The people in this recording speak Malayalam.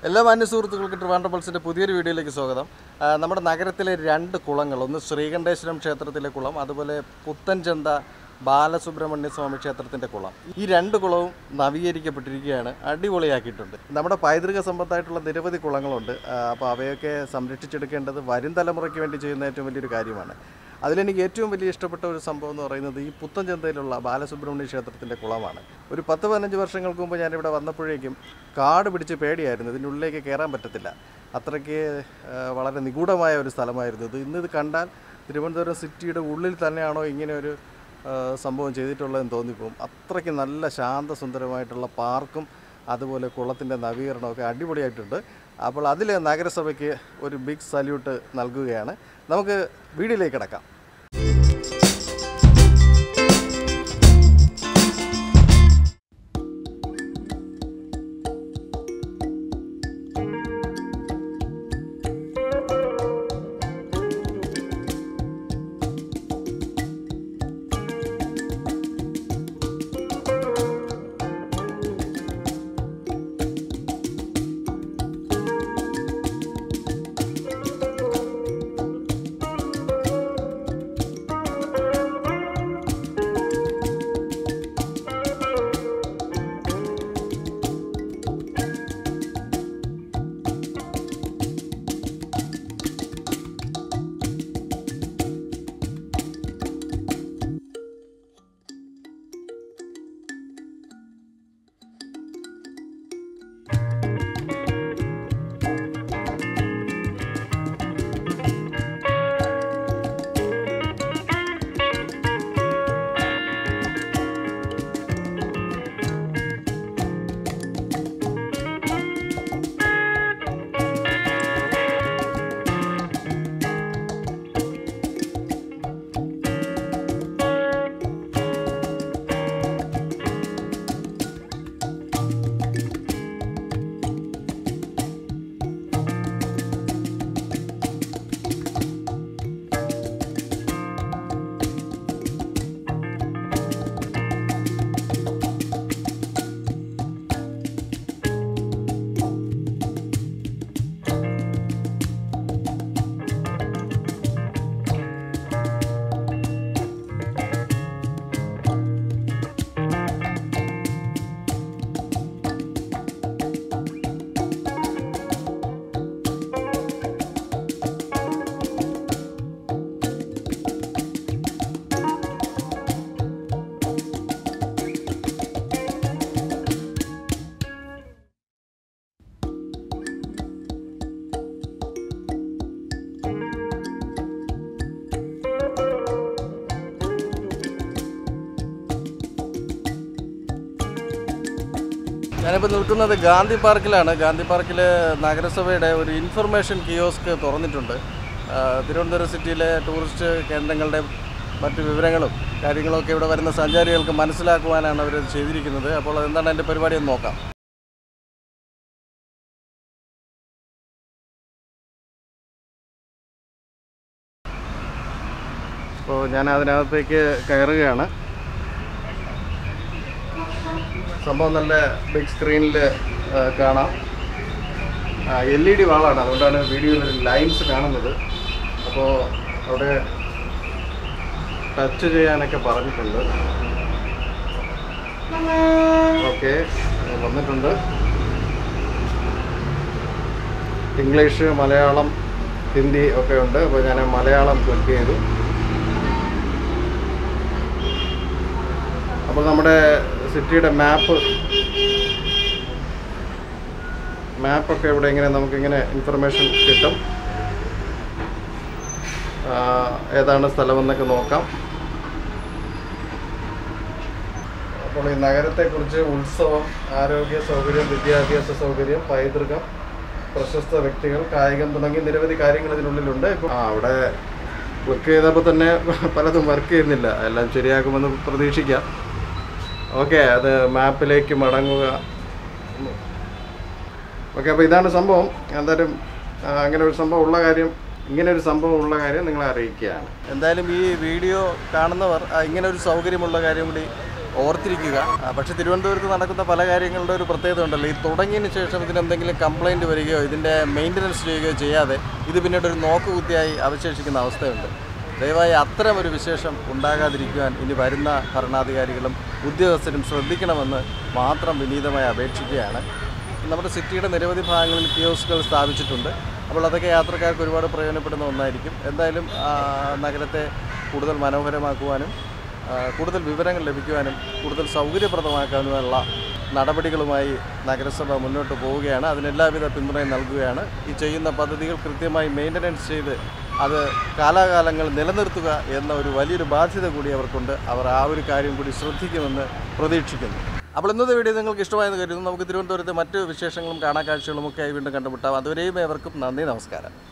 എല്ലാ മാന്യ സുഹൃത്തുക്കൾക്ക് ട്രിവാൻഡ്രം പൾസിൻ്റെ പുതിയൊരു വീഡിയോയിലേക്ക് സ്വാഗതം ആ, നമ്മുടെ നഗരത്തിലെ രണ്ട് കുളങ്ങൾ ഒന്ന് ശ്രീകണ്ഠേശ്വരം ക്ഷേത്രത്തിലെ കുളം അതുപോലെ പുത്തൻചന്ത ബാലസുബ്രഹ്മണ്യ സ്വാമി ക്ഷേത്രത്തിൻ്റെ കുളം ഈ രണ്ട് കുളവും നവീകരിക്കപ്പെട്ടിരിക്കുകയാണ് അടിപൊളിയാക്കിയിട്ടുണ്ട് നമ്മുടെ പൈതൃക സമ്പത്തായിട്ടുള്ള നിരവധി കുളങ്ങളുണ്ട് അപ്പോൾ അവയൊക്കെ സംരക്ഷിച്ചെടുക്കേണ്ടത് വരും തലമുറയ്ക്ക് വേണ്ടി ചെയ്യുന്ന ഏറ്റവും വലിയൊരു കാര്യമാണ് അതിലെനിക്ക് ഏറ്റവും വലിയ ഇഷ്ടപ്പെട്ട ഒരു സംഭവം എന്ന് പറയുന്നത് ഈ പുത്തൻചന്തയിലുള്ള ബാലസുബ്രഹ്മണ്യ ക്ഷേത്രത്തിൻ്റെ കുളമാണ് ഒരു പത്ത് പതിനഞ്ച് വർഷങ്ങൾക്ക് മുമ്പ് ഞാനിവിടെ വന്നപ്പോഴേക്കും കാട് പിടിച്ച് പേടിയായിരുന്നു ഇതിനുള്ളിലേക്ക് കയറാൻ പറ്റത്തില്ല അത്രയ്ക്ക് ആ, വളരെ നിഗൂഢമായ ഒരു സ്ഥലമായിരുന്നു ഇത് ഇന്നിത് കണ്ടാൽ തിരുവനന്തപുരം സിറ്റിയുടെ ഉള്ളിൽ തന്നെയാണോ ഇങ്ങനെ ഒരു ആ, സംഭവം ചെയ്തിട്ടുള്ളതെന്ന് തോന്നിപ്പോവും അത്രയ്ക്ക് നല്ല ശാന്തസുന്ദരമായിട്ടുള്ള പാർക്കും അതുപോലെ കുളത്തിൻ്റെ നവീകരണമൊക്കെ അടിപൊളിയായിട്ടുണ്ട് അപ്പോൾ അതിൽ നഗരസഭയ്ക്ക് ഒരു ബിഗ് സല്യൂട്ട് നൽകുകയാണ് നമുക്ക് വീഡിയോയിലേക്ക് കിടക്കാം ഞാനിപ്പോൾ നിൽക്കുന്നത് ഗാന്ധി പാർക്കിലാണ് ഗാന്ധി പാർക്കിൽ നഗരസഭയുടെ ഒരു ഇൻഫർമേഷൻ കിയോസ്ക് തുറന്നിട്ടുണ്ട് ആ, തിരുവനന്തപുരം സിറ്റിയിലെ ടൂറിസ്റ്റ് കേന്ദ്രങ്ങളുടെ മറ്റ് വിവരങ്ങളും കാര്യങ്ങളൊക്കെ ഇവിടെ വരുന്ന സഞ്ചാരികൾക്ക് മനസ്സിലാക്കുവാനാണ് അവർ ചെയ്തിരിക്കുന്നത് അപ്പോൾ എന്താണ് അതിൻ്റെ പരിപാടി എന്ന് നോക്കാം അപ്പോൾ ഞാൻ അതിനകത്തേക്ക് കയറുകയാണ് സംഭവം നല്ല ബിഗ് സ്ക്രീനിൽ കാണാം എൽ ഇ ഡി വാളാണ് അതുകൊണ്ടാണ് വീഡിയോയിൽ ലൈൻസ് കാണുന്നത് അപ്പോൾ അവിടെ ടച്ച് ചെയ്യാനൊക്കെ പറഞ്ഞിട്ടുണ്ട് ഓക്കെ വന്നിട്ടുണ്ട് ഇംഗ്ലീഷ് മലയാളം ഹിന്ദി ഒക്കെ ഉണ്ട് അപ്പോൾ ഞാൻ മലയാളം ക്ലിക്ക് ചെയ്തു അപ്പോൾ നമ്മുടെ സിറ്റിയുടെ മാപ്പ് മാപ്പൊക്കെ ഇവിടെ ഇങ്ങനെ നമുക്കിങ്ങനെ ഇൻഫർമേഷൻ കിട്ടും ആ, ഏതാണ് സ്ഥലമെന്നൊക്കെ നോക്കാം അപ്പോൾ ഈ നഗരത്തെക്കുറിച്ച് ഉത്സവം ആരോഗ്യ സൗകര്യം വിദ്യാഭ്യാസ സൗകര്യം പൈതൃകം പ്രശസ്ത വ്യക്തികൾ കായികം തുടങ്ങി നിരവധി കാര്യങ്ങൾ ഇതിനുള്ളിലുണ്ട് ഇപ്പോൾ ആ അവിടെ ക്ലിക്ക് ചെയ്തപ്പോൾ തന്നെ പലതും വർക്ക് ചെയ്യുന്നില്ല എല്ലാം ശരിയാക്കുമെന്ന് പ്രതീക്ഷിക്കാം ഓക്കെ അത് മാപ്പിലേക്ക് മടങ്ങുക ഓക്കെ അപ്പോൾ ഇതാണ് സംഭവം എന്തായാലും ആ, അങ്ങനെ ഒരു സംഭവം ഉള്ള കാര്യം ഇങ്ങനെ ഒരു സംഭവം ഉള്ള കാര്യം നിങ്ങളെ അറിയിക്കുകയാണ് എന്തായാലും ഈ വീഡിയോ കാണുന്നവർ ആ, ഇങ്ങനെ ഒരു സൗകര്യമുള്ള കാര്യം കൂടി ഓർത്തിരിക്കുക ആ, പക്ഷേ തിരുവനന്തപുരത്ത് നടക്കുന്ന പല കാര്യങ്ങളുടെ ഒരു പ്രത്യേകത ഉണ്ടല്ലോ ഈ തുടങ്ങിയതിന് ശേഷം ഇതിന് എന്തെങ്കിലും കംപ്ലൈൻറ്റ് വരികയോ ഇതിൻ്റെ മെയിൻ്റനൻസ് ചെയ്യുകയോ ചെയ്യാതെ ഇത് പിന്നീട് ഒരു നോക്കുകുത്തിയായി അവശേഷിക്കുന്ന അവസ്ഥയുണ്ട് ദയവായി അത്തരം ഒരു വിശേഷം ഉണ്ടാകാതിരിക്കുവാൻ ഇനി വരുന്ന ഭരണാധികാരികളും ഉദ്യോഗസ്ഥരും ശ്രദ്ധിക്കണമെന്ന് മാത്രം വിനീതമായി അപേക്ഷിക്കുകയാണ് നമ്മുടെ സിറ്റിയുടെ നിരവധി ഭാഗങ്ങളിൽ കിയോസ്കുകൾ സ്ഥാപിച്ചിട്ടുണ്ട് അപ്പോൾ അതൊക്കെ യാത്രക്കാർക്ക് ഒരുപാട് പ്രയോജനപ്പെടുന്ന ഒന്നായിരിക്കും എന്തായാലും ആ, നഗരത്തെ കൂടുതൽ മനോഹരമാക്കുവാനും ആ, കൂടുതൽ വിവരങ്ങൾ ലഭിക്കുവാനും കൂടുതൽ സൗകര്യപ്രദമാക്കാനുമുള്ള നടപടികളുമായി നഗരസഭ മുന്നോട്ട് പോവുകയാണ് അതിനെല്ലാവിധ പിന്തുണയും നൽകുകയാണ് ഈ ചെയ്യുന്ന പദ്ധതികൾ കൃത്യമായി മെയിൻ്റനൻസ് ചെയ്ത് അത് കാലാകാലങ്ങൾ നിലനിർത്തുക എന്ന ഒരു വലിയൊരു ബാധ്യത കൂടി അവർക്കുണ്ട് അവർ ആ ഒരു കാര്യം കൂടി ശ്രദ്ധിക്കുമെന്ന് പ്രതീക്ഷിക്കുന്നു അപ്പോൾ ഇന്നത്തെ വീഡിയോ നിങ്ങൾക്ക് ഇഷ്ടമായെന്ന് കരുതുന്നു നമുക്ക് തിരുവനന്തപുരത്തെ മറ്റ് വിശേഷങ്ങളും കാണാൻ കാഴ്ചകളും ഒക്കെ ആയി വീണ്ടും കണ്ടുമുട്ടാം അതുവരെയും ഏവർക്കും നന്ദി നമസ്കാരം